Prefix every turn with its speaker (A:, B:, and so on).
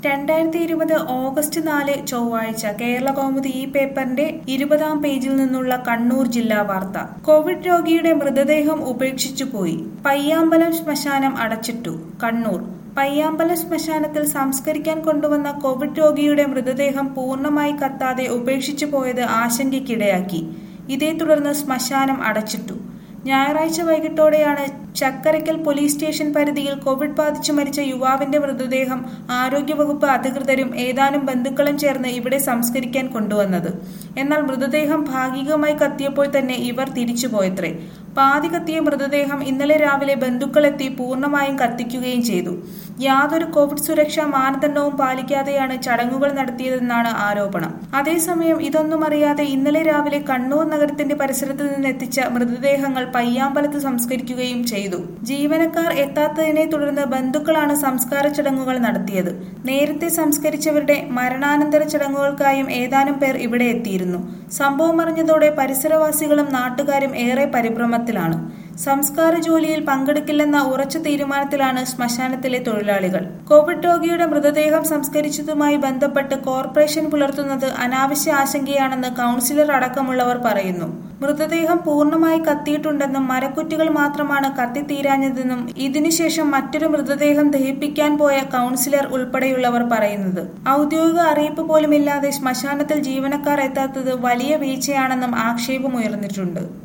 A: രണ്ടായിരത്തി ഇരുപത് ഓഗസ്റ്റ് നാല് ചൊവ്വാഴ്ച കേരള കൗമുദി ഈ പേപ്പറിന്റെ ഇരുപതാം പേജിൽ നിന്നുള്ള കണ്ണൂർ ജില്ലാ വാർത്ത കോവിഡ് രോഗിയുടെ മൃതദേഹം ഉപേക്ഷിച്ചു പോയി പയ്യാമ്പലം ശ്മശാനം അടച്ചിട്ടു കണ്ണൂർ പയ്യാമ്പലം ശ്മശാനത്തിൽ സംസ്കരിക്കാൻ കൊണ്ടുവന്ന കോവിഡ് രോഗിയുടെ മൃതദേഹം പൂർണ്ണമായി കത്താതെ ഉപേക്ഷിച്ചു പോയത് ആശങ്കയ്ക്കിടയാക്കി ഇതേ തുടർന്ന് ശ്മശാനം അടച്ചിട്ടു ഞായറാഴ്ച വൈകിട്ടോടെയാണ് ചക്കരയ്ക്കൽ പോലീസ് സ്റ്റേഷൻ പരിധിയിൽ കോവിഡ് ബാധിച്ചു മരിച്ച യുവാവിന്റെ മൃതദേഹം ആരോഗ്യവകുപ്പ് അധികൃതരും ഏതാനും ബന്ധുക്കളും ചേർന്ന് ഇവിടെ സംസ്കരിക്കാൻ കൊണ്ടുവന്നത് എന്നാൽ മൃതദേഹം ഭാഗികമായി കത്തിയപ്പോൾ തന്നെ ഇവർ തിരിച്ചുപോയത്രേ പാതി കത്തിയ മൃതദേഹം ഇന്നലെ രാവിലെ ബന്ധുക്കളെത്തി പൂർണ്ണമായും കത്തിക്കുകയും ചെയ്തു യാതൊരു കോവിഡ് സുരക്ഷാ മാനദണ്ഡവും പാലിക്കാതെയാണ് ചടങ്ങുകൾ നടത്തിയതെന്നാണ് ആരോപണം അതേസമയം ഇതൊന്നും അറിയാതെ ഇന്നലെ രാവിലെ കണ്ണൂർ നഗരത്തിന്റെ പരിസരത്ത് നിന്നെത്തിച്ച മൃതദേഹങ്ങൾ പയ്യാമ്പലത്ത് സംസ്കരിക്കുകയും ചെയ്തു ജീവനക്കാർ എത്താത്തതിനെ തുടർന്ന് ബന്ധുക്കളാണ് സംസ്കാര ചടങ്ങുകൾ നടത്തിയത് നേരത്തെ സംസ്കരിച്ചവരുടെ മരണാനന്തര ചടങ്ങുകൾക്കായും ഏതാനും പേർ ഇവിടെ എത്തിയിരുന്നു സംഭവം അറിഞ്ഞതോടെ പരിസരവാസികളും നാട്ടുകാരും ഏറെ പരിഭ്രമത്തിലാണ് സംസ്കാര ജോലിയിൽ പങ്കെടുക്കില്ലെന്ന ഉറച്ച തീരുമാനത്തിലാണ് ശ്മശാനത്തിലെ തൊഴിലാളികൾ കോവിഡ് രോഗിയുടെ മൃതദേഹം സംസ്കരിച്ചതുമായി ബന്ധപ്പെട്ട് കോർപ്പറേഷൻ പുലർത്തുന്നത് അനാവശ്യ ആശങ്കയാണെന്ന് കൗൺസിലർ അടക്കമുള്ളവർ പറയുന്നു മൃതദേഹം പൂർണ്ണമായി കത്തിയിട്ടുണ്ടെന്നും മരക്കുറ്റികൾ മാത്രമാണ് കത്തിത്തീരാഞ്ഞതെന്നും ഇതിനുശേഷം മറ്റൊരു മൃതദേഹം ദഹിപ്പിക്കാൻ പോയ കൗൺസിലർ ഉൾപ്പെടെയുള്ളവർ പറയുന്നത് ഔദ്യോഗിക അറിയിപ്പ് പോലുമില്ലാതെ ശ്മശാനത്തിൽ ജീവനക്കാർ എത്താത്തത് വലിയ വീഴ്ചയാണെന്നും ആക്ഷേപമുയർന്നിട്ടുണ്ട്